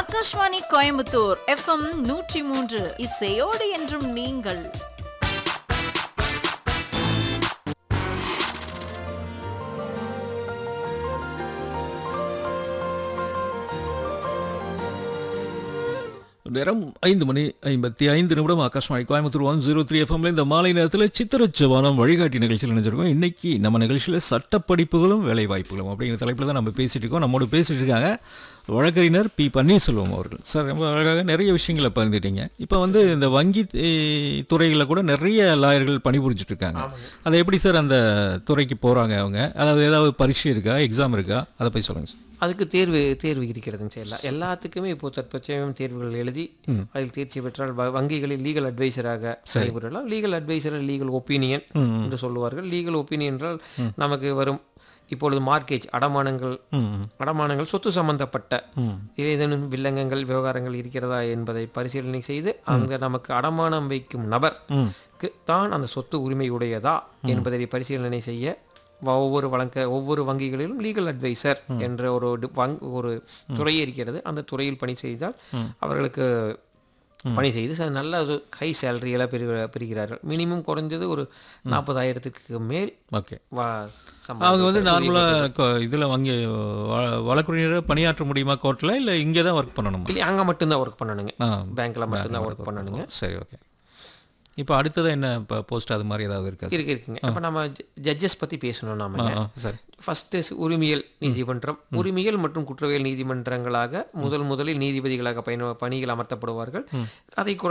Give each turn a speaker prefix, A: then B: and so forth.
A: Akashvani Coimbatore FM நூற்றி மூன்று இசையோடு என்றும் நீங்கள்
B: நேரம் ஐந்து மணி ஐம்பத்தி ஐந்து நிமிடம் Akashvani Coimbatore one zero three எஃப்எம்ல இந்த மாலை நேரத்தில் சித்திரச்சவானம் வழிகாட்டி நிகழ்ச்சியில் நினைச்சிருக்கோம் இன்னைக்கு நம்ம நிகழ்ச்சியில் சட்டப்படிப்புகளும் வேலை வாய்ப்புகளும் அப்படிங்கிற தலைப்பில் தான் நம்ம பேசிட்டு இருக்கோம் நம்மோட பேசிட்டு இருக்காங்க வழக்கறிஞர் பி பன்னீர்செல்வம் அவர்கள் சார் ரொம்ப அழகாக நிறைய விஷயங்களை பகிர்ந்துட்டீங்க இப்போ வந்து இந்த வங்கி துறைகளில் கூட நிறைய லாயர்கள் பணிபுரிஞ்சிட்டு இருக்காங்க அதை எப்படி சார் அந்த துறைக்கு போகிறாங்க அவங்க அதாவது ஏதாவது பரீட்சை இருக்கா எக்ஸாம் இருக்கா அதை போய் சொல்லுங்கள் சார்
C: அதுக்கு தேர்வு தேர்வு இருக்கிறதுங்க சார் எல்லா எல்லாத்துக்குமே இப்போ தற்பட்சம் தேர்வுகள் எழுதி அதில் தேர்ச்சி பெற்றால் வ- வங்கிகளில் லீகல் அட்வைசராக செயல்படலாம் லீகல் அட்வைசர் லீகல் ஒப்பீனியன் என்று சொல்லுவார்கள் லீகல் ஒப்பீனியன் என்றால் நமக்கு வரும் இப்பொழுது மார்க்கேஜ் அடமானங்கள் அடமானங்கள் சொத்து சம்பந்தப்பட்ட ஏதேனும் வில்லங்கங்கள் விவகாரங்கள் இருக்கிறதா என்பதை பரிசீலனை செய்து அங்க நமக்கு அடமானம் வைக்கும் நபருக்கு தான் அந்த சொத்து உரிமை உடையதா என்பதை பரிசீலனை செய்ய வ- ஒவ்வொரு வழங்க ஒவ்வொரு வங்கிகளிலும் லீகல் அட்வைசர் என்ற ஒரு டி- வங் ஒரு துறை இருக்கிறது அந்த துறையில் பணி செய்தால் அவர்களுக்கு பணி செய்து ச- நல்ல ஒரு ஹை சேலரியெல்லாம் பெறு பெறுகிறார்கள் மினிமம் குறைஞ்சது ஒரு நாற்பதாயிரத்துக்கு மேல்
B: ஓகே
C: வா- சம்பளம்
B: அவங்க வந்து
C: பெறுகிறார்கள்.
B: நார்மலாக இதில் வங்கி வ- வழக்கறிஞராக பணியாற்ற முடியுமா கோர்ட்டில் இல்லை இங்கே தான் ஒர்க் பண்ணணுமா
C: இல்லை அங்கே மட்டும்தான் ஒர்க் பண்ணணுங்க
B: ஆ
C: பேங்க்ல மட்டும்தான் ஒர்க் பண்ணணுங்க
B: சரி ஓகே இப்போ அடுத்தது என்ன இப்போ போஸ்ட் அது மாதிரி ஏதாவது இருக்கா
C: இருக்கு இருக்குங்க அப்போ நம்ம ஜட்ஜஸ் பற்றி பேசணும் நாம
B: ஆ சரி
C: ஃபர்ஸ்ட் உரிமையல் நீதிமன்றம் உரிமையல் மற்றும் குற்றவியல் நீதிமன்றங்களாக முதல் முதலில் நீதிபதிகளாக பயண பணிகள் அமர்த்தப்படுவார்கள் அதை